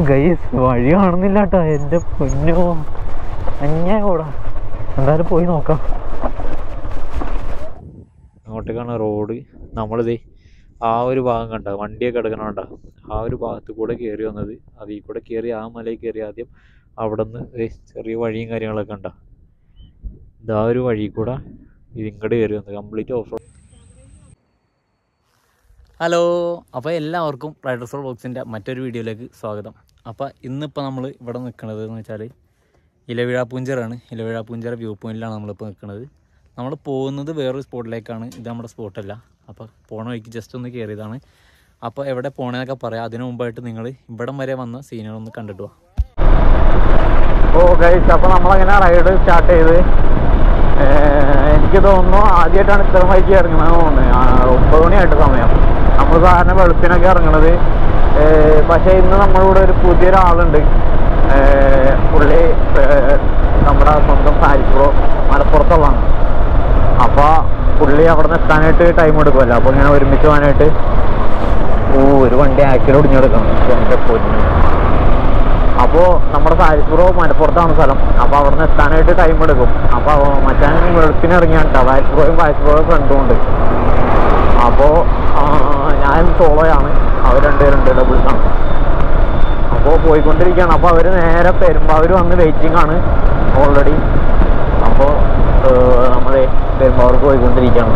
Guys വഴി കാണുന്നില്ല കേട്ടോ എൻ്റെ പൊന്നോ അഞ്ഞ കൂടാ എന്തായാലും പോയി നോക്കാം അങ്ങോട്ടേക്കാണ് റോഡ് നമ്മളിതേ ആ ഒരു ഭാഗം കണ്ട വണ്ടിയൊക്കെ കിടക്കണ കണ്ട ആ ഒരു ഭാഗത്ത് കൂടെ കയറി വന്നത് അതിൽ കൂടെ കയറി ആ മലയിൽ കയറി ആദ്യം അവിടെ നിന്ന് ചെറിയ വഴിയും കാര്യങ്ങളൊക്കെ കണ്ട ഇതാ ഒരു വഴി കൂടെ ഇത് ഇങ്ങോട്ട് കയറി വന്നത് കംപ്ലീറ്റ് ഓഫ് റോഡ് ഹലോ അപ്പോൾ എല്ലാവർക്കും റൈഡർസ് റോഡ് ബോക്സിൻ്റെ മറ്റൊരു വീഡിയോയിലേക്ക് സ്വാഗതം അപ്പോൾ ഇന്നിപ്പോൾ നമ്മൾ ഇവിടെ നിൽക്കുന്നത് എന്ന് വെച്ചാൽ ഇലവിഴ പൂഞ്ചറാണ് ഇലവിഴ പൂഞ്ചറ വ്യൂ പോയിന്റിലാണ് നമ്മളിപ്പോൾ നിൽക്കുന്നത് നമ്മൾ പോകുന്നത് വേറൊരു സ്പോട്ടിലേക്കാണ് ഇത് നമ്മുടെ സ്പോട്ടല്ല അപ്പോൾ പോണ വഴിക്ക് ജസ്റ്റ് ഒന്ന് കയറിയതാണ് അപ്പോൾ എവിടെ പോകണമെന്നൊക്കെ പറയാം അതിനു മുമ്പായിട്ട് നിങ്ങൾ ഇവിടം വരെ വന്ന സീനുകളൊന്ന് കണ്ടിട്ട് വാ ഓ ഗൈസ് അപ്പൊ നമ്മളങ്ങനെ റൈഡ് സ്റ്റാർട്ട് ചെയ്ത് ഏർ എനിക്ക് തോന്നുന്നു ആദ്യമായിട്ടാണ് ഇത്ര വൈകി ഇറങ്ങുന്നത് തോന്നുന്നത് ആ, ഒമ്പത് മണിയായിട്ട് സമയം നമ്മൾ സാധാരണ വെളുപ്പിനൊക്കെ ഇറങ്ങണത് ഏർ പക്ഷേ ഇന്ന് നമ്മളിവിടെ ഒരു പുതിയൊരാളുണ്ട് ഏർ പുള്ളി ഏർ നമ്മുടെ സ്വന്തം സാരിപ്പുറോ മലപ്പുറത്തുള്ളതാണ് അപ്പൊ പുള്ളി അവിടെ നിൽക്കാനായിട്ട് ടൈം എടുക്കുമല്ലോ അപ്പൊ ഇങ്ങനെ ഒരുമിച്ച് പോകാനായിട്ട് ഓ ഒരു വണ്ടി ആക്സിൽ ഒടിഞ്ഞെടുക്കണം എൻ്റെ പൊന്നു അപ്പോൾ നമ്മുടെ പാരിപ്പുറോ മലപ്പുറത്താണ് സ്ഥലം അപ്പോൾ അവിടെ നിന്ന് എത്താനായിട്ട് ടൈം എടുക്കും അപ്പോൾ മറ്റാൻ വെളുപ്പിന് ഇറങ്ങിയാണ് കേട്ടോ പാരിപ്പുറയും പാരിപ്പുറയും ഫ്രണ്ടും ഉണ്ട് അപ്പോൾ ഞാൻ സോളോയാണ് അവർ രണ്ടുപേരുണ്ട് ഡബിൾസാണ് അപ്പോൾ പോയിക്കൊണ്ടിരിക്കുകയാണ് അപ്പോൾ അവർ നേരെ പെരുമ്പാവൂർ വന്ന് വെയിറ്റിംഗ് ആണ് ഓൾറെഡി അപ്പോൾ നമ്മൾ പെരുമ്പാവൂർക്ക് പോയിക്കൊണ്ടിരിക്കുകയാണ്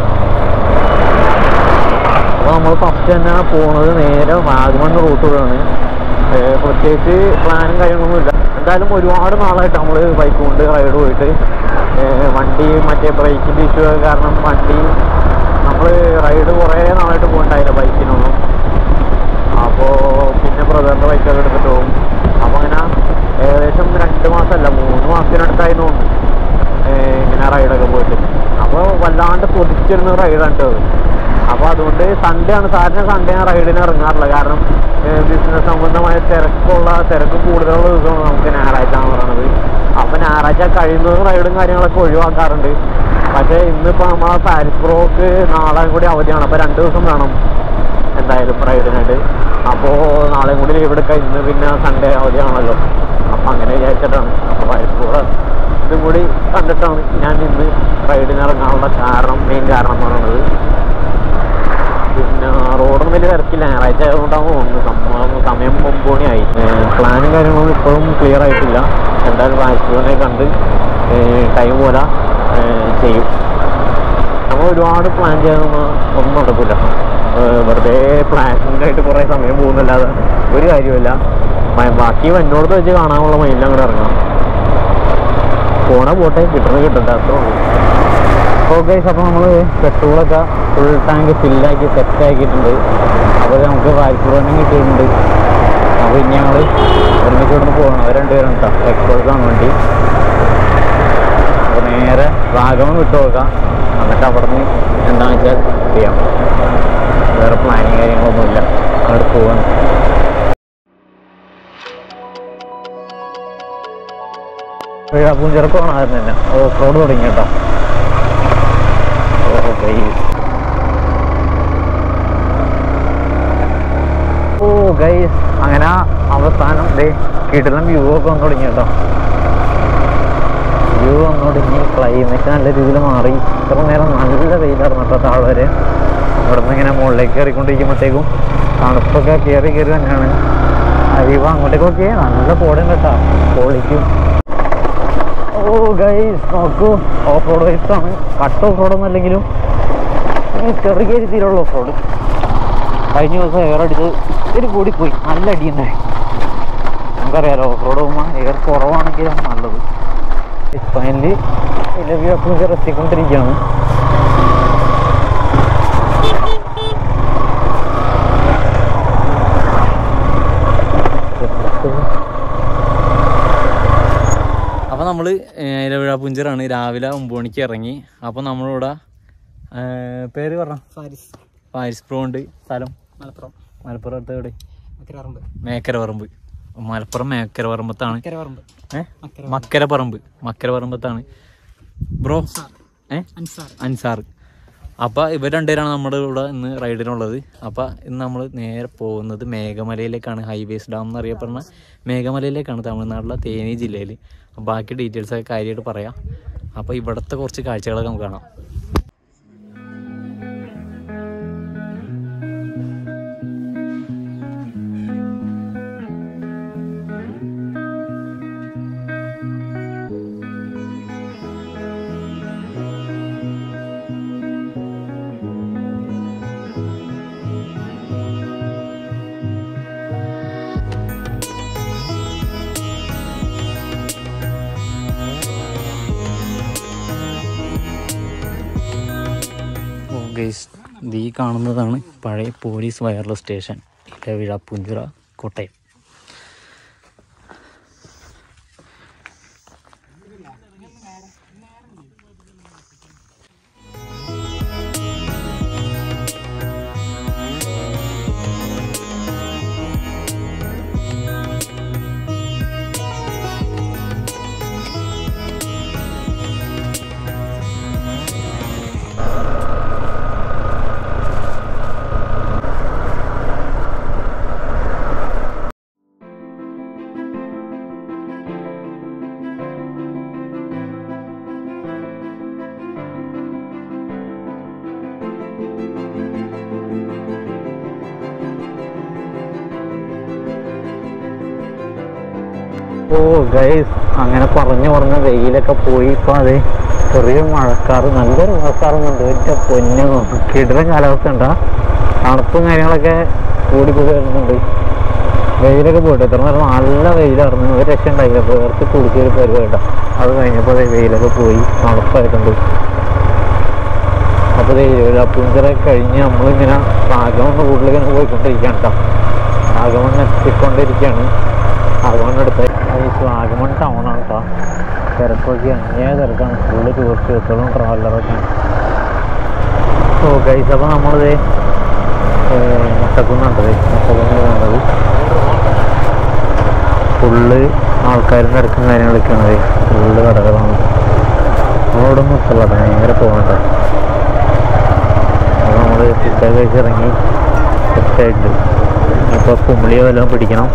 അപ്പോൾ നമ്മൾ ഫസ്റ്റ് തന്നെ പോണത് നേരെ വാഗമൺ റൂട്ടിലാണ് ഏർ പ്രത്യേകിച്ച് പ്ലാനും കാര്യങ്ങളൊന്നുമില്ല എന്തായാലും ഒരുപാട് നാളായിട്ട് നമ്മൾ ബൈക്ക് കൊണ്ട് റൈഡ് പോയിട്ട് ഏർ വണ്ടി മറ്റേ ബ്രേക്കിൻ്റെ ഇഷ്യൂ കാരണം വണ്ടി നമ്മൾ റൈഡ് കുറേ നാളായിട്ട് പോകണ്ടായില്ല ബൈക്കിനൊന്നും അപ്പോൾ പിന്നെ ബ്രദറിൻ്റെ ബൈക്കൊക്കെ എടുത്തിട്ട് പോകും അപ്പോൾ അങ്ങനെ ഏകദേശം രണ്ട് മാസമല്ല മൂന്ന് മാസത്തിനടുത്തായി തോന്നുന്നു ഏർ ഇങ്ങനെ റൈഡൊക്കെ പോയിട്ട് അപ്പോൾ വല്ലാണ്ട് കൊതിച്ചിരുന്ന റൈഡാണ് അത് അപ്പോൾ അതുകൊണ്ട് സൺഡേ ആണ് സാധാരണ സൺഡേ ഞാൻ റൈഡിന് ഇറങ്ങാറില്ല കാരണം ബിസിനസ് സംബന്ധമായ തിരക്കുള്ള തിരക്ക് കൂടുതലുള്ള ദിവസമാണ് നമുക്ക് ഞായറാഴ്ച എന്ന് പറയുന്നത് അപ്പോൾ ഞായറാഴ്ച കഴിയുന്നതും റൈഡും കാര്യങ്ങളൊക്കെ ഒഴിവാക്കാറുണ്ട് പക്ഷേ ഇന്നിപ്പോൾ നമ്മളെ പാരിസ് പ്രോക്ക് നാളെ കൂടി അവധിയാണ് അപ്പോൾ രണ്ട് ദിവസം വേണം എന്തായാലും റൈഡിനായിട്ട് അപ്പോൾ നാളെയും കൂടി ലീവ് എടുക്കാം ഇന്ന് പിന്നെ സൺഡേ അവധിയാണല്ലോ അപ്പോൾ അങ്ങനെ വിചാരിച്ചിട്ടാണ് അപ്പോൾ പാരിസ് പ്രോ ഇതും കൂടി കണ്ടിട്ടാണ് ഞാൻ ഇന്ന് റൈഡിന് ഇറങ്ങാനുള്ള കാരണം മെയിൻ കാരണം എന്ന് പറയുന്നത് പിന്നെ റോഡൊന്നും വലിയ തിരക്കില്ല ഞായറാഴ്ച ആയതുകൊണ്ടാണ് തോന്നുന്നു സംഭവം സമയം ഒമ്പത് മണിയായി പ്ലാനും കാര്യങ്ങളൊന്നും ഇപ്പോഴും ക്ലിയർ ആയിട്ടില്ല എന്തായാലും വായിച്ചുകൊണ്ടേ കണ്ട് ടൈം പോലെ ചെയ്യും നമ്മൾ ഒരുപാട് പ്ലാൻ ചെയ്യാനൊന്നും ഒന്നും നടക്കില്ല വെറുതെ പ്ലാനിങ് ആയിട്ട് കുറേ സമയം പോകുന്നല്ലാതെ ഒരു കാര്യമില്ല മ- ബാക്കി വന്നോടത്ത് വെച്ച് കാണാനുള്ള മൈൻഡിൽ അങ്ങോട്ട് ഇറങ്ങണം പോണ പോട്ടെ കിട്ടണത് കിട്ടണ്ട അത്രേ ഉള്ളൂ അപ്പോൾ ഗൈസ് അപ്പോൾ നമ്മൾ പെട്രോളൊക്കെ ഫുൾ ടാങ്ക് ഫില്ലാക്കി സെറ്റ് ആക്കിയിട്ടുണ്ട് അപ്പോൾ നമുക്ക് വായ്പൂർവ്വം കിട്ടിയിട്ടുണ്ട് അപ്പോൾ ഇനി ഞങ്ങൾ ഒരുമിച്ച് ഇവിടുന്ന് പോകണം അവർ രണ്ടുപേരും കേട്ടോ എക്സ്പോർട്ടാണ് വണ്ടി അപ്പോൾ നേരെ വാഗമൺ വിട്ടു നോക്കാം എന്നിട്ട് അവിടെ നിന്ന് എന്താണെന്ന് വെച്ചാൽ ചെയ്യാം വേറെ പ്ലാനിങ് കാര്യങ്ങളൊന്നുമില്ല അവിടെ പോവാണ് പൂഞ്ചിറക്ക് പോകണമായിരുന്നു തന്നെ ഓഫ് റോഡ് തുടങ്ങി കേട്ടോ ഓ ഗൈസ് ഓ ഗൈസ് അങ്ങനെ അവസാനം ദേ കിടിലം വ്യൂ ഒക്കെ വന്നു തുടങ്ങി കേട്ടോ വ്യൂ വന്നു തുടങ്ങി ക്ലൈമറ്റ് നല്ല രീതിയിൽ മാറി ഇത്ര നേരം നല്ല വെയിലായിരുന്നു കേട്ടോ താഴെ വരെ ഇവിടെ നിന്ന് ഇങ്ങനെ മുകളിലേക്ക് കയറിക്കൊണ്ടിരിക്കുമ്പോഴത്തേക്കും തണുപ്പൊക്കെ കയറി കയറി തന്നെയാണ് അരിവ അങ്ങോട്ടേക്കൊക്കെ നല്ല പോടുണ്ട് കേട്ടോ പൊളിക്കും ഓ ഗൈസ് നോക്കൂ ഓഫ് റോഡ് വൈസ് ആണ് കട്ട് ഓഫ് റോഡ് ഒന്നും അല്ലെങ്കിലും ഈ ചെറിയ രീതിയിലുള്ള ഓഫ് റോഡ് കഴിഞ്ഞ ദിവസം എയർ അടിച്ച് ഒരു കൂടി പോയി നല്ല അടിയുണ്ടായി നമുക്കറിയാലോ ഓഫ് റോഡ് പോകുമ്പോൾ എയർ കുറവാണെങ്കിലും നല്ലത് ഫൈനലി ഇലവ്യൂ അപ്ലൂജർ എത്തിക്കൊണ്ടിരിക്കുകയാണ് അപ്പോൾ നമ്മൾ ഇലവിഴ പുഞ്ചറാണ് രാവിലെ ഒമ്പത് മണിക്ക് ഇറങ്ങി അപ്പോൾ നമ്മളിവിടെ ഏ, പേര് പറഞ്ഞ ഫാരിസ് പാരിസ് പ്രോ ഉണ്ട് സ്ഥലം മലപ്പുറം മലപ്പുറം അടുത്ത് എവിടെ മക്കരപറമ്പ് മേക്കരപറമ്പ് മലപ്പുറം മേക്കരപറമ്പത്താണ് മക്കരപറമ്പ് ഏ മക്കര മക്കരപ്പറമ്പ് മക്കരപ്പറമ്പത്താണ് ബ്രോ ഏ അൻസാർ അൻസാർ അപ്പോൾ ഇവർ രണ്ടുപേരാണ് നമ്മുടെ ഇവിടെ ഇന്ന് റൈഡിനുള്ളത് അപ്പോൾ ഇന്ന് നമ്മൾ നേരെ പോകുന്നത് മേഘമലയിലേക്കാണ് ഹൈവേസ് ഡാം എന്നറിയപ്പെടുന്ന മേഘമലയിലേക്കാണ് തമിഴ്നാട്ടിലെ തേനി ജില്ലയിൽ ബാക്കി ഡീറ്റെയിൽസൊക്കെ കാര്യമായിട്ട് പറയാം അപ്പോൾ ഇവിടുത്തെ കുറച്ച് കാഴ്ചകളൊക്കെ നമുക്ക് കാണാം ഓ ഗൈസ് ഇത് ഈ കാണുന്നതാണ് പഴയ police wireless station Ilaveezha Poonchira Kottayam oh guys അങ്ങനെ പറഞ്ഞു പറഞ്ഞ വെയിലൊക്കെ പോയി ഇപ്പൊ അത് ചെറിയ മഴക്കാറ് നല്ലൊരു മഴക്കാറുന്നുണ്ട് ഒറ്റ പൊന്നു കിടലൻ കാലാവസ്ഥ ഉണ്ടാ തണുപ്പും കാര്യങ്ങളൊക്കെ കൂടി കൂടി വരുന്നുണ്ട് വെയിലൊക്കെ പോയിട്ട് എത്ര നേരം നല്ല വെയിലായിരുന്നു ഒരു രക്ഷ ഉണ്ടായില്ല വേർത്ത് കുടുക്കിയൊരു പരിപാടി അത് കഴിഞ്ഞപ്പോൾ ദേ വെയിലൊക്കെ പോയി തണുപ്പായിട്ടുണ്ട് അപ്പോൾ പുഞ്ചറൊക്കെ കഴിഞ്ഞ് നമ്മളിങ്ങനെ വാഗമൺ റൂട്ടിൽ ഇങ്ങനെ പോയിക്കൊണ്ടിരിക്കുകയാണ് കേട്ടോ വാഗമൺ എത്തിക്കൊണ്ടിരിക്കുകയാണ് വാഗമൺ ഈ വാഗമൺ ടൗണാണ് കേട്ടോ തിരക്കൊക്കെ അങ്ങേ തിരക്കാണ് ഫുള്ള് ടൂറിസ്റ്റ് ബസ്സുകളും ട്രാവലറൊക്കെയാണ് ഓ ഗൈസ് അപ്പോൾ നമ്മളിത് മുട്ടക്കുന്നുണ്ട് മുട്ടക്കുന്ന് പോകുന്നത് ഫുള്ള് ആൾക്കാരും തിരക്കും കാര്യങ്ങളൊക്കെയാണ് ഫുള്ള് കടകളാണ് നമ്മളവിടെ ഒന്നും ഇഷ്ടമല്ല ഭയങ്കര പോകണ്ട അപ്പോൾ നമ്മൾ ഫുഡൊക്കെ കഴിച്ചിറങ്ങി സെറ്റായിട്ട് ഇപ്പോൾ കുമ്പിളിയോ വല്ലതും പിടിക്കണം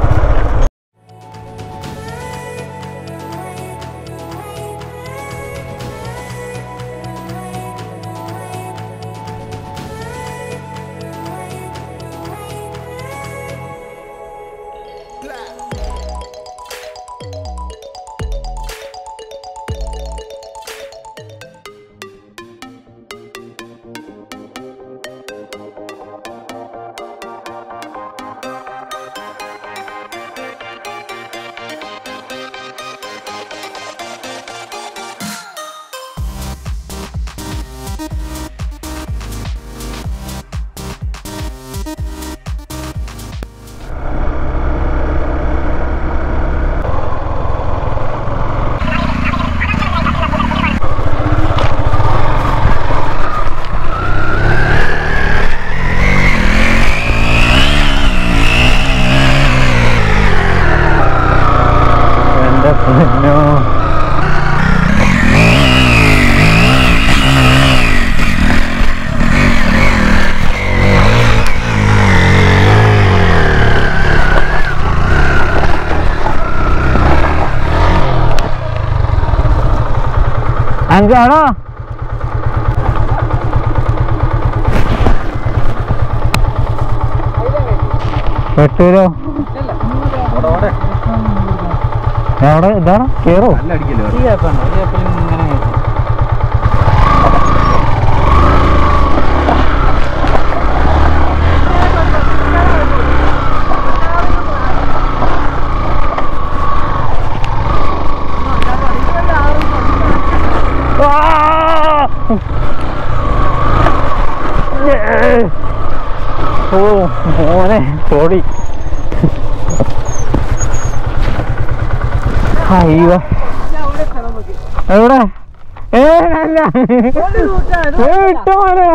എൻ്റെ പൊന്നോ അഞ്ചാണോ വെട്ടൂരോ എവിടെ ഇതാണ് കേറോ ഓ മോനെ ഓടി അയ്യോ എവിടെ ഏ അല്ല ഏ, വിട്ടോ മോനെ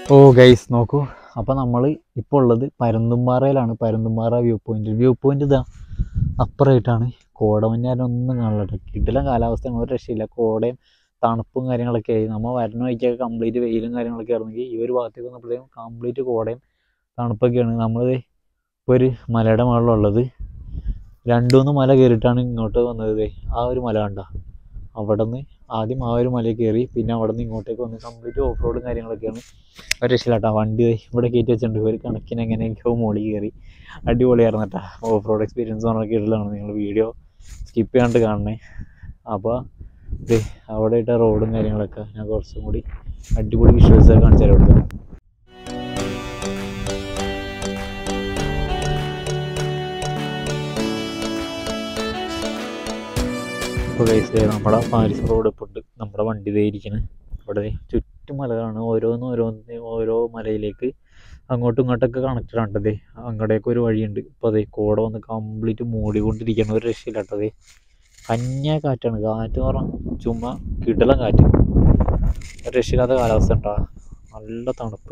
ഓ ഗൈസ് നോക്കൂ അപ്പോൾ നമ്മൾ ഇപ്പോൾ ഉള്ളത് പരന്തുംപാറയിലാണ് Paranthumpara view point view point ഇതാ അപ്പുറമായിട്ടാണ് കോടമഞ്ഞാരൊന്നും കാണില്ല കിട്ടില്ല കാലാവസ്ഥയാണ് ഒരു രക്ഷയില്ല കോടയും തണുപ്പും കാര്യങ്ങളൊക്കെ ആയി നമ്മൾ വരുന്ന വഴിക്കൊക്കെ കംപ്ലീറ്റ് വെയിലും കാര്യങ്ങളൊക്കെ ആയിരുന്നെങ്കിൽ ഈ ഒരു ഭാഗത്തേക്ക് വന്നപ്പോഴത്തേക്കും കംപ്ലീറ്റ് കോടയും തണുപ്പൊക്കെയാണ് നമ്മൾ ഇപ്പോൾ ഒരു മലയുടെ മുകളിലുള്ളത് രണ്ടു മൂന്ന് മല കയറിയിട്ടാണ് ഇങ്ങോട്ട് വന്നത് ദേ ആ ഒരു മല കണ്ട അവിടെ നിന്ന് ആദ്യം ആ ഒരു മലയിൽ കയറി പിന്നെ അവിടെ നിന്ന് ഇങ്ങോട്ടേക്ക് വന്ന് കംപ്ലീറ്റ് ഓഫ് റോഡും കാര്യങ്ങളൊക്കെയാണ് ഒരു രക്ഷയില്ലാട്ടോ വണ്ടി ദേ ഇവിടെ കയറ്റി വെച്ചിട്ടുണ്ട് ഒരു കണക്കിന് എങ്ങനെയൊക്കെയോ മുകളിൽ കയറി അടിപൊളിയായിരുന്നു കേട്ടോ ഓഫ് റോഡ് എക്സ്പീരിയൻസ് പറഞ്ഞൊക്കെ ഇടലാണ് നിങ്ങൾ വീഡിയോ സ്കിപ്പ് ചെയ്യാണ്ട് കാണണേ അപ്പോൾ ദേ അവിടെ ഇട്ട റോഡും കാര്യങ്ങളൊക്കെ ഞാൻ കുറച്ചും കൂടി അടിപൊളി വിഷ്വൽസൊക്കെ കാണിച്ചു തരാം ഇവിടുത്തെ ഇപ്പോൾ കഴിച്ചത് നമ്മുടെ പാരിസ് റോഡ് ഇപ്പോൾ ഉണ്ട് നമ്മുടെ വണ്ടി ദേ ഇരിക്കുന്നത് ഇവിടെ ദേ ചുറ്റും മലകളാണ് ഓരോന്ന് ഓരോന്ന് ഓരോ മലയിലേക്ക് അങ്ങോട്ടും ഇങ്ങോട്ടൊക്കെ കണക്റ്റഡ് ആണ് ദേ അങ്ങോട്ടേക്ക് ഒരു വഴിയുണ്ട് ഇപ്പോൾ അതേ കോട വന്ന് കംപ്ലീറ്റ് മൂടിക്കൊണ്ടിരിക്കുകയാണ് ഒരു രക്ഷയില്ല കേട്ടോ ദേ കഞ്ഞ കാറ്റാണ് കാറ്റ് എന്ന് പറഞ്ഞാൽ ചുമ്മാ കിടലം കാറ്റ് ഒരു രക്ഷയില്ലാത്ത കാലാവസ്ഥ ഉണ്ടാ നല്ല തണുപ്പ്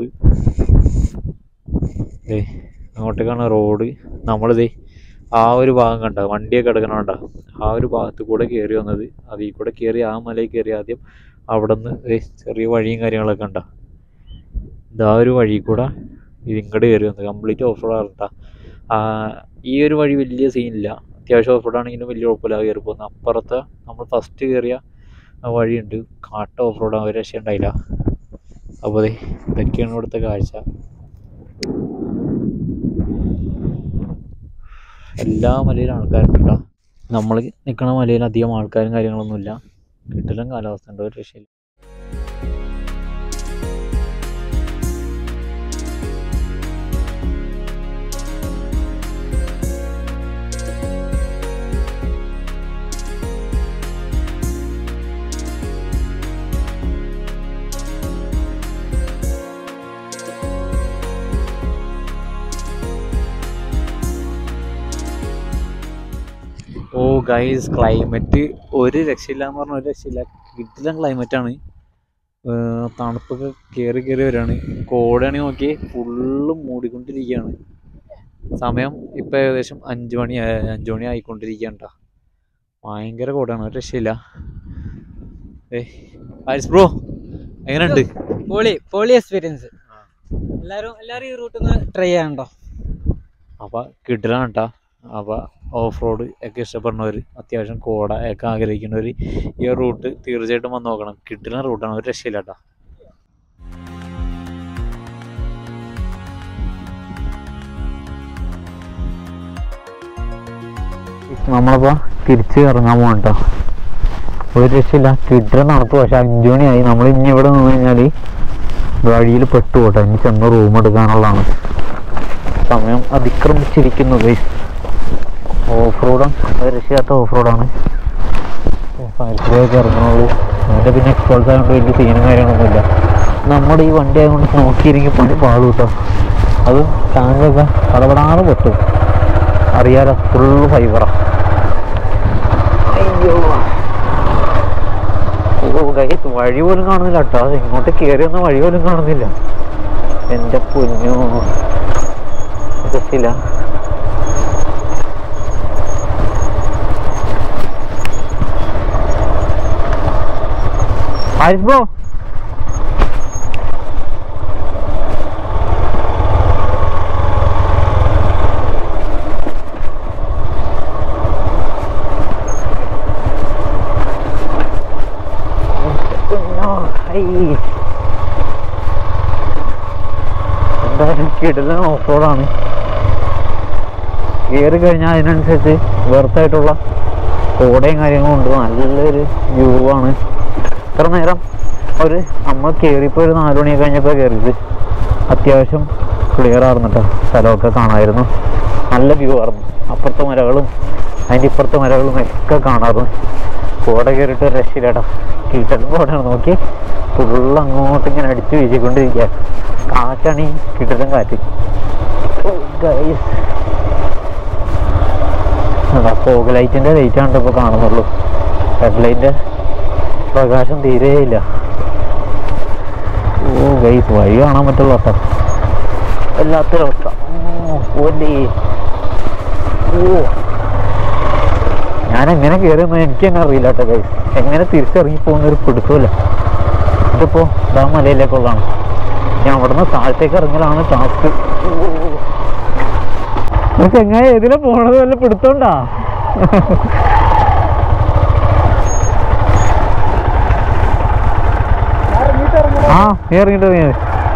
ദേ അങ്ങോട്ടേക്കാണ് റോഡ് നമ്മളിതേ ആ ഒരു ഭാഗം കണ്ട വണ്ടിയൊക്കെ കിടക്കണണ്ട ആ ഒരു ഭാഗത്ത് കൂടെ കയറി വന്നത് അതിൽ കൂടെ കയറി ആ മലയിൽ കയറി ആദ്യം അവിടെ നിന്ന് ചെറിയ വഴിയും കാര്യങ്ങളൊക്കെ ഉണ്ട ഇതാ ഒരു വഴി കൂടെ ഇത് ഇങ്ങോട്ട് കയറി വന്നത് കംപ്ലീറ്റ് ഓഫ് റോഡ് ആർട്ടാ ഈ ഒരു വഴി വലിയ സീനില്ല അത്യാവശ്യം ഓഫ് റോഡ് ആണെങ്കിലും വലിയ കുഴപ്പമില്ല കയറി പോകുന്നത് അപ്പുറത്തെ നമ്മൾ ഫസ്റ്റ് കയറിയ ആ വഴിയുണ്ട് കാട്ട ഓഫ് റോഡ് ഒരു രക്ഷ ഉണ്ടായില്ല അപ്പോൾ അതെ ഇതൊക്കെയാണ് ഇവിടുത്തെ കാഴ്ച എല്ലാ മലയിലും ആൾക്കാരുണ്ട് കേട്ടോ നമ്മൾ നിൽക്കുന്ന മലയിൽ അധികം ആൾക്കാരും കാര്യങ്ങളൊന്നുമില്ല കിട്ടലും കാലാവസ്ഥ ഉണ്ട് ഒരു രക്ഷയില്ല ഓ ഗൈസ് ക്ലൈമറ്റ് ഒരു രക്ഷയില്ല എന്ന് പറഞ്ഞാൽ ഒരു രക്ഷയില്ല കിട്ടില്ല ക്ലൈമറ്റാണ് തണുപ്പൊക്കെ കയറി കയറി വരികയാണ് കോടയാണെങ്കിൽ നോക്കി ഫുള്ള് മൂടിക്കൊണ്ടിരിക്കുകയാണ് സമയം ഇപ്പം ഏകദേശം അഞ്ച് മണി ആ- അഞ്ച് മണി ആയിക്കൊണ്ടിരിക്കുകയാണ് ട്ടാ. ഭയങ്കര കോടയാണ് ഒരു രക്ഷയില്ല ഏ ആരിസ് ബ്രോ എങ്ങനെയുണ്ട് പൊളി പൊളി എക്സ്പീരിയൻസ് എല്ലാരും എല്ലാരും ഈ റൂട്ട് ഒന്ന് ട്രൈ ചെയ്യാനുണ്ടോ അപ്പോൾ കിട്ടലാണ് കേട്ടോ അപ്പോൾ ഓഫ് റോഡ് ഒക്കെ ഇഷ്ടപ്പെടുന്നവർ അത്യാവശ്യം കോട ഒക്കെ ആഗ്രഹിക്കുന്നവർ ഈ റൂട്ട് തീർച്ചയായിട്ടും വന്ന് നോക്കണം കിട്ടുന്ന റൂട്ടാണ് ഒരു രക്ഷയില്ല കേട്ടോ നമ്മളിപ്പോൾ തിരിച്ച് ഇറങ്ങാൻ പോകണം കേട്ടോ ഒരു രക്ഷയില്ല കിട്ടുന്ന നടപ്പ് പക്ഷെ അഞ്ചു മണിയായി നമ്മൾ ഇനി ഇവിടെ നിന്ന് കഴിഞ്ഞാൽ വഴിയിൽ പെട്ടു പോട്ടെ ഇനി ചെന്ന് റൂം എടുക്കാനുള്ളതാണ് സമയം അതിക്രമിച്ചിരിക്കുന്നു ഗൈസ് ഓഫ് റോഡാണ് അത് രക്ഷയാത്ത ഓഫ് റോഡാണ് ഫയൽസിലേക്ക് ഇറങ്ങുന്നുള്ളൂ അതിൻ്റെ പിന്നെ എക്സ്പോൾസ് ആയതുകൊണ്ട് വലിയ സീനും കാര്യങ്ങളൊന്നുമില്ല നമ്മുടെ ഈ വണ്ടി ആയതുകൊണ്ട് നോക്കിയിരിക്കും പണി പാടും കേട്ടോ അത് ടാങ്കൊക്കെ പടപടാതെ പൊട്ടും അറിയാലോ ഫുള്ള് ഫൈബറാ അയ്യോ ഓ ഗൈസ് വഴി പോലും കാണുന്നില്ല കേട്ടോ അത് ഇങ്ങോട്ട് കയറിയൊന്നും വഴി പോലും കാണുന്നില്ല എൻ്റെ പൊന്നു രക്ഷയില്ല ആരിഫ് ബ്രോ എന്തായാലും കിടലൻ ഓഫ് റോഡാണ് കയറി കഴിഞ്ഞാൽ അതിനനുസരിച്ച് വെറുത്തായിട്ടുള്ള കോടയും കാര്യങ്ങളും ഉണ്ട് നല്ലൊരു വ്യൂ ആണ് ഇത്ര നേരം ഒരു നമ്മൾ കയറിയപ്പോൾ ഒരു നാല് മണിയൊക്കെ കഴിഞ്ഞപ്പോൾ കയറിയത് അത്യാവശ്യം ക്ലിയർ ആയിരുന്നു കേട്ടോ സ്ഥലമൊക്കെ കാണാമായിരുന്നു നല്ല വ്യൂ ആയിരുന്നു അപ്പുറത്തെ മലകളും അതിൻ്റെ ഇപ്പുറത്തെ മലകളും ഒക്കെ കാണാമായിരുന്നു കോട കയറിയിട്ട് ഒരു രക്ഷയില്ല കേട്ടോ കീട്ടലും കോടയാണ് നോക്കി ഫുള്ള് അങ്ങോട്ട് ഇങ്ങനെ അടിച്ചു വീശിക്കൊണ്ടിരിക്കുക കാറ്റാണ് ഈ കിട്ടലും കാറ്റ് ഗൈസ് അതാ ഫോഗ് ലൈറ്റിന്റെ ലൈറ്റ് ആണ് ഇപ്പോൾ കാണുന്നുള്ളൂ ഹെഡ് ലൈറ്റിന്റെ പ്രകാശം തീരെയില്ല ഓ ഗൈസ് വഴി കാണാൻ പറ്റുള്ള കേട്ടോ വല്ലാത്തൊരവസ്ഥ ഓലേ ഓ ഞാൻ എങ്ങനെ കയറിയെന്ന് എനിക്ക് തന്നെ അറിയില്ല കേട്ടോ ഗൈസ് എങ്ങനെ തിരിച്ചിറങ്ങി പോകുന്ന ഒരു പിടുത്തമില്ല ഇതിപ്പോ ഇതാ മലയിലേക്കുള്ളതാണ് ഞാൻ അവിടുന്ന് താഴത്തേക്ക് ഇറങ്ങലാണ് ടാസ്ക് ചെങ്ങായി ഏതിലെ പോണത് വല്ല പിടുത്തോണ്ടാ ആ നീ ഇറങ്ങിട്ട് ഇറങ്ങിയത്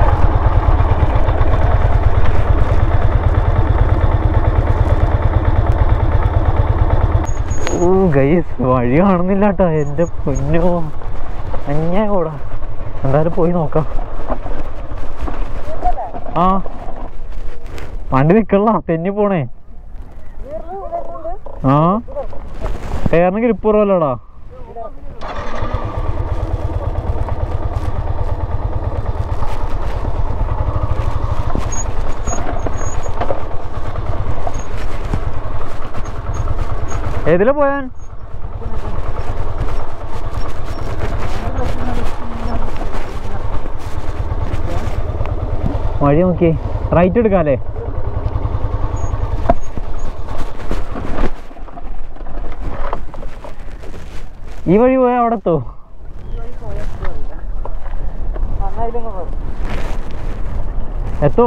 ഓ ഗൈസ് വഴി കാണുന്നില്ല കേട്ടോ എൻ്റെ പൊന്നോ അഞ്ഞാ കൂടാ എന്തായാലും പോയി നോക്കാം ആ വണ്ടി നിക്കള്ള തെന്നി പോണേ ആ ടയറിന് ഗ്രിപ്പ് കുറവല്ലോടാ ഏതിലാ പോയാൻ വഴി നോക്കി റൈറ്റ് എടുക്കാല്ലേ ഈ വഴി പോയാ അവിടെ എത്തോ എത്തോ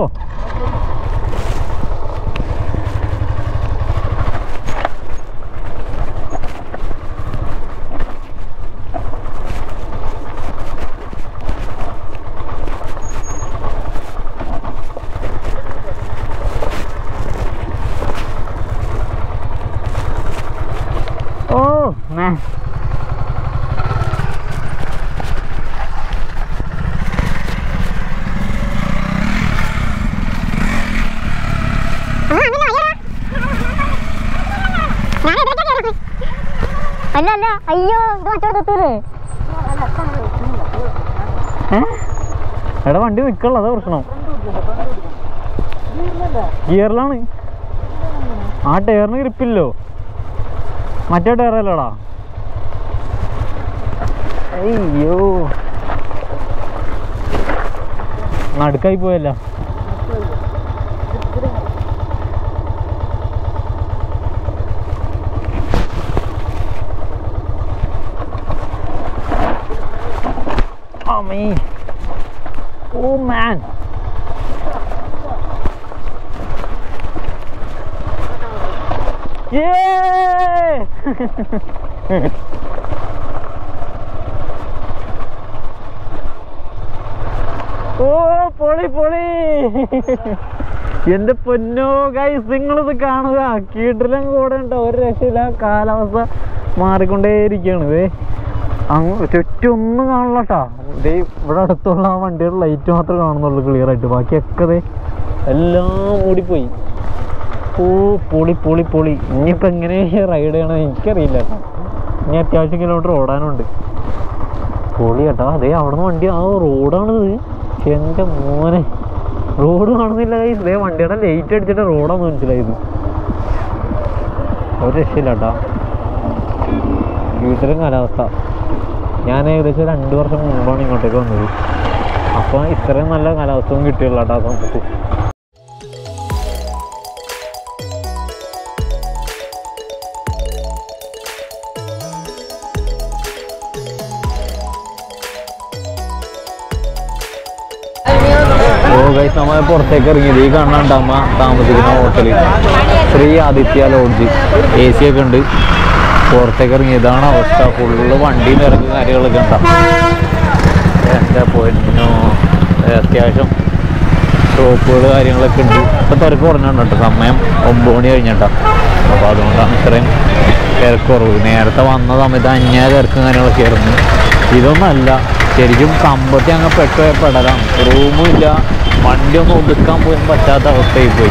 ഓ മാ അല്ല അല്ല അയ്യോ ഇത് മറ്റേ തൊട്ടൂര് ഏ? എടാ വണ്ടി നിക്കള്ള അതാ പ്രശ്നം ഗിയറിലാണ് ആ ടയറിന് ഗ്രിപ്പില്ലോ മറ്റേ ടയർ അല്ലടാ അയ്യോ നടുക്കായി പോയല്ല Oh me. Oh man. Yeah! ഓ പൊളി പൊളി എന്റെ പൊന്നോ ഗൈസ് നിങ്ങളിത് കാണുക കീട്ടിലും കൂടെ ഉണ്ടോ ഒരു രക്ഷയില്ല കാലാവസ്ഥ മാറിക്കൊണ്ടേയിരിക്കുകയാണ് ഇതേ അങ്ങ് ചുറ്റും ഒന്നും കാണില്ല കേട്ടാ ദേ ഇവിടെ അടുത്തുള്ള ആ വണ്ടിയുടെ ലൈറ്റ് മാത്രമേ കാണുന്നുള്ളൂ ക്ലിയർ ആയിട്ട് ബാക്കിയൊക്കെ ദേ എല്ലാം ഓടിപ്പോയി ഓ പൊളി പൊളി പൊളി ഇനിയിപ്പോൾ എങ്ങനെ റൈഡ് ചെയ്യണമെന്ന് എനിക്കറിയില്ല കേട്ടോ ഇനി അത്യാവശ്യം കിലോമീറ്റർ ഓടാനുണ്ട് പൊളി കേട്ടോ അതേ അവിടെ നിന്ന് വണ്ടി ആ റോഡാണിത് എൻ്റെ മോനെ റോഡ് കാണുന്നില്ല guys. ദേ വണ്ടിയുടെ ലൈറ്റ് അടിച്ചിട്ട് റോഡാന്ന് മനസ്സിലായത് ഒരു രക്ഷയില്ല കേട്ടോ വീട്ടിലും കാലാവസ്ഥ ഞാൻ ഏകദേശം രണ്ട് വർഷം മുമ്പാണ് ഇങ്ങോട്ടേക്ക് വന്നത് അപ്പോൾ ഇത്രയും നല്ല കാലാവസ്ഥ ഒന്നും കിട്ടിയുള്ള കേട്ടോ ആ സമയത്ത് ഓ ഗൈസ് നമ്മൾ പുറത്തേക്ക് ഇറങ്ങിയത് ഈ കാണാണ്ട് അമ്മ താമസിക്കുന്ന hotel Shri Aditya lodge A C ഒക്കെ ഉണ്ട് പുറത്തേക്ക് ഇറങ്ങി ഇതാണ് അവസ്ഥ ഫുള്ള് വണ്ടി നിറക്ക് കാര്യങ്ങളൊക്കെ ഉണ്ടാ എൻ്റെ പൊന്നോ അത്യാവശ്യം ഷോപ്പുകൾ കാര്യങ്ങളൊക്കെ ഉണ്ട് ഇപ്പം തിരക്ക് കുറഞ്ഞുണ്ട് കേട്ടോ സമയം ഒമ്പത് മണി കഴിഞ്ഞിട്ടാ അപ്പോൾ അതുകൊണ്ടാണ് ഇത്രയും തിരക്ക് കുറവ് നേരത്തെ വന്ന സമയത്ത് അന്യായ തിരക്കും കാര്യങ്ങളൊക്കെ ആയിരുന്നു ഇതൊന്നല്ല ശരിക്കും കമ്പത്തി അങ്ങ് പെട്ടുപോയ പെടലാണ് റൂമും ഇല്ല വണ്ടി ഒന്നും ഒതുക്കാൻ പോലും പറ്റാത്ത അവസ്ഥയായി പോയി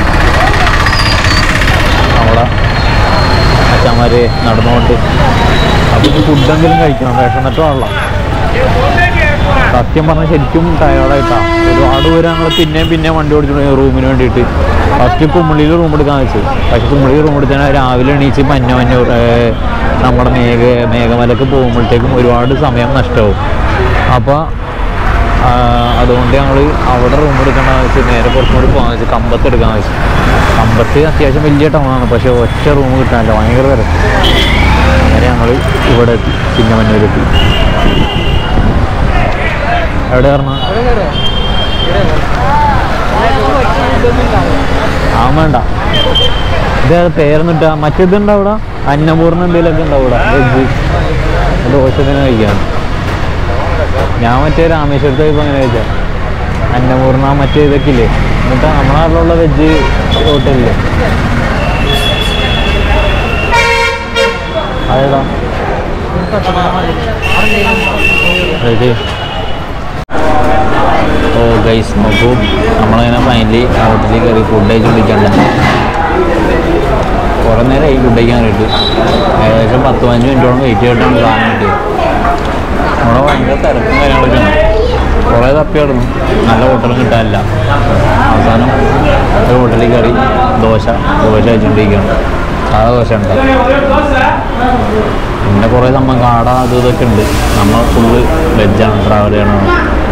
നമ്മളെ അച്ഛന്മാര് നടന്നുകൊണ്ട് അപ്പം ഇനി ഫുഡെങ്കിലും കഴിക്കണം വിഷന്നിട്ട് പാടില്ല സത്യം പറഞ്ഞാൽ ശരിക്കും ടയർഡായിട്ടാ ഒരുപാട് പേര് ഞങ്ങൾ പിന്നെയും പിന്നെയും വണ്ടി ഓടിച്ചു റൂമിന് വേണ്ടിയിട്ട് ഫസ്റ്റ് കുമ്മിളിയിൽ റൂം എടുക്കാൻ വെച്ചത് പക്ഷെ കുമ്മിളി റൂം എടുത്താൽ രാവിലെ എണീച്ച് മഞ്ഞ മഞ്ഞ ഏർ നമ്മുടെ മേഘ മേഘമലക്ക് പോകുമ്പോഴത്തേക്കും ഒരുപാട് സമയം നഷ്ടമാവും അപ്പോൾ ആ, അതുകൊണ്ട് ഞങ്ങൾ അവിടെ റൂം എടുക്കേണ്ട ആവശ്യം നേരെ പുറത്തും കൂടി പോകാൻ വെച്ചാൽ കമ്പത്ത് എടുക്കാൻ ആവശ്യം കമ്പത്ത് അത്യാവശ്യം വലിയ ടൗണാണ് പക്ഷേ ഒറ്റ റൂം കിട്ടാനില്ല ഭയങ്കര തിരക്ക് അങ്ങനെ ഞങ്ങൾ ഇവിടെ എത്തി ചിന്നമന്നൂരെത്തി എവിടെ പറഞ്ഞാൽ ആ വേണ്ട ഇത് പേരൊന്നിട്ടാ മറ്റേതുണ്ടോ അവിടെ അന്നപൂർണ്ണ എന്തെങ്കിലുമൊക്കെ ഉണ്ടാവും ഇവിടെ വെജ് ദോശത്തിന് കഴിക്കാൻ ഞാൻ മറ്റേ രാമേശ്വരത്ത് പോയപ്പോൾ അങ്ങനെ കഴിച്ചാ അന്നപൂർണ്ണ മറ്റേ ഇതൊക്കെ ഇല്ലേ എന്നിട്ട് നമ്മുടെ നാട്ടിലുള്ള വെജ് ഹോട്ടലില്ലേ അതേതാ അത് ഓ ഗൈസ് നോക്കൂ നമ്മളങ്ങനെ ഫൈനലി ഹോട്ടലിൽ കയറി ഫുഡ് കഴിച്ചുകൊണ്ടിരിക്കണ്ട കുറേ നേരമായി ഫുഡ് കഴിക്കാൻ വേണ്ടിയിട്ട് ഏകദേശം പത്ത് പതിനഞ്ച് മിനിറ്റോളം വെയിറ്റ് ചെയ്തിട്ടാണ് സാധനം കിട്ടിയത് നമ്മുടെ ഭയങ്കര തിരക്കും കാര്യങ്ങളൊക്കെയാണ് കുറേ തപ്പി കിടന്നു നല്ല ഹോട്ടലും കിട്ടാനില്ല അവസാനം ഒരു ഹോട്ടലിൽ കയറി ദോശ ദോശ കഴിച്ചുകൊണ്ടിരിക്കുകയാണ് സാധാ ദോശ ഉണ്ട് പിന്നെ കുറേ സംഭവം കാട അത് ഇതൊക്കെ ഉണ്ട് നമ്മൾ ഫുള്ള് വെജാണ് ട്രാവൽ ചെയ്യണത്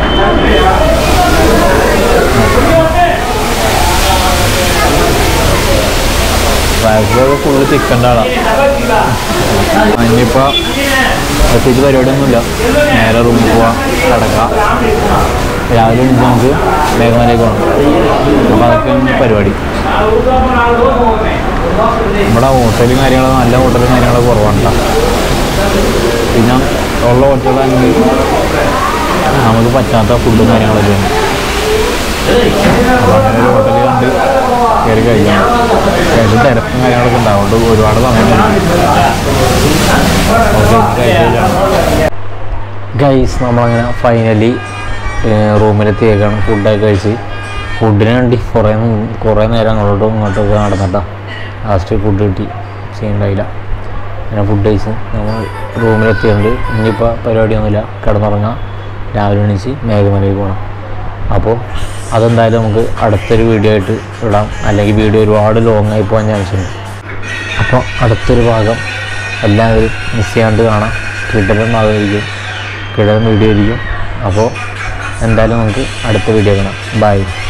ബാഗ്ബോൾ ഫുള്ള് ചിക്കൻ്റെ ആളാണ് ഇനിയിപ്പോൾ പ്രത്യേകിച്ച് പരിപാടിയൊന്നുമില്ല നേരെ റൂമിൽ പോവാം കിടക്കാം രാവിലെ എണീച്ച് നമുക്ക് മേഘമലയ്ക്ക് പോകണം അപ്പോൾ അതൊക്കെയാണ് പരിപാടി നമ്മുടെ ഹോട്ടലും കാര്യങ്ങളും നല്ല ഹോട്ടലും കാര്യങ്ങളൊക്കെ കുറവാണ് ട്ടോ. പിന്നെ ഉള്ള ഹോട്ടലാണെങ്കിൽ നമുക്ക് പറ്റാത്ത ഫുഡും കാര്യങ്ങളൊക്കെയാണ് അപ്പോൾ അങ്ങനെ ഒരു ഹോട്ടലിൽ കണ്ട് കയറി കഴിക്കണം അത്യാവശ്യം തിരക്കും കാര്യങ്ങളൊക്കെ ഉണ്ടാവും അതുകൊണ്ട് ഒരുപാട് സമയം ഗൈസ് നമ്മളങ്ങനെ ഫൈനലി റൂമിലെത്തിയേക്കാണ് ഫുഡൊക്കെ കഴിച്ച് ഫുഡിന് വേണ്ടി കുറേ നി- കുറേ നേരം അങ്ങോട്ടും ഇങ്ങോട്ടൊക്കെ നടന്നിട്ടാ ലാസ്റ്റ് ഫുഡ് കിട്ടി ചെയ്യുന്നുണ്ടായില്ല അങ്ങനെ ഫുഡ് കഴിച്ച് നമ്മൾ റൂമിലെത്തിയിട്ടുണ്ട് ഇനിയിപ്പോൾ പരിപാടിയൊന്നുമില്ല കിടന്നുറങ്ങാം രാവിലെ എണീച്ച് മേഘമലയിൽ പോകണം അപ്പോൾ അതെന്തായാലും നമുക്ക് അടുത്തൊരു വീഡിയോ ആയിട്ട് ഇടാം അല്ലെങ്കിൽ വീഡിയോ ഒരുപാട് ലോങ് ആയി പോകാൻ ചാൻസ് ഉണ്ട് അപ്പോൾ അടുത്തൊരു ഭാഗം എല്ലാവരും മിസ് ചെയ്യാണ്ട് കാണാം കിടലൻ ഭാഗമായിരിക്കും കിടലൻ വീഡിയോ ആയിരിക്കും അപ്പോൾ എന്തായാലും നമുക്ക് അടുത്ത വീഡിയോ കാണാം ബൈ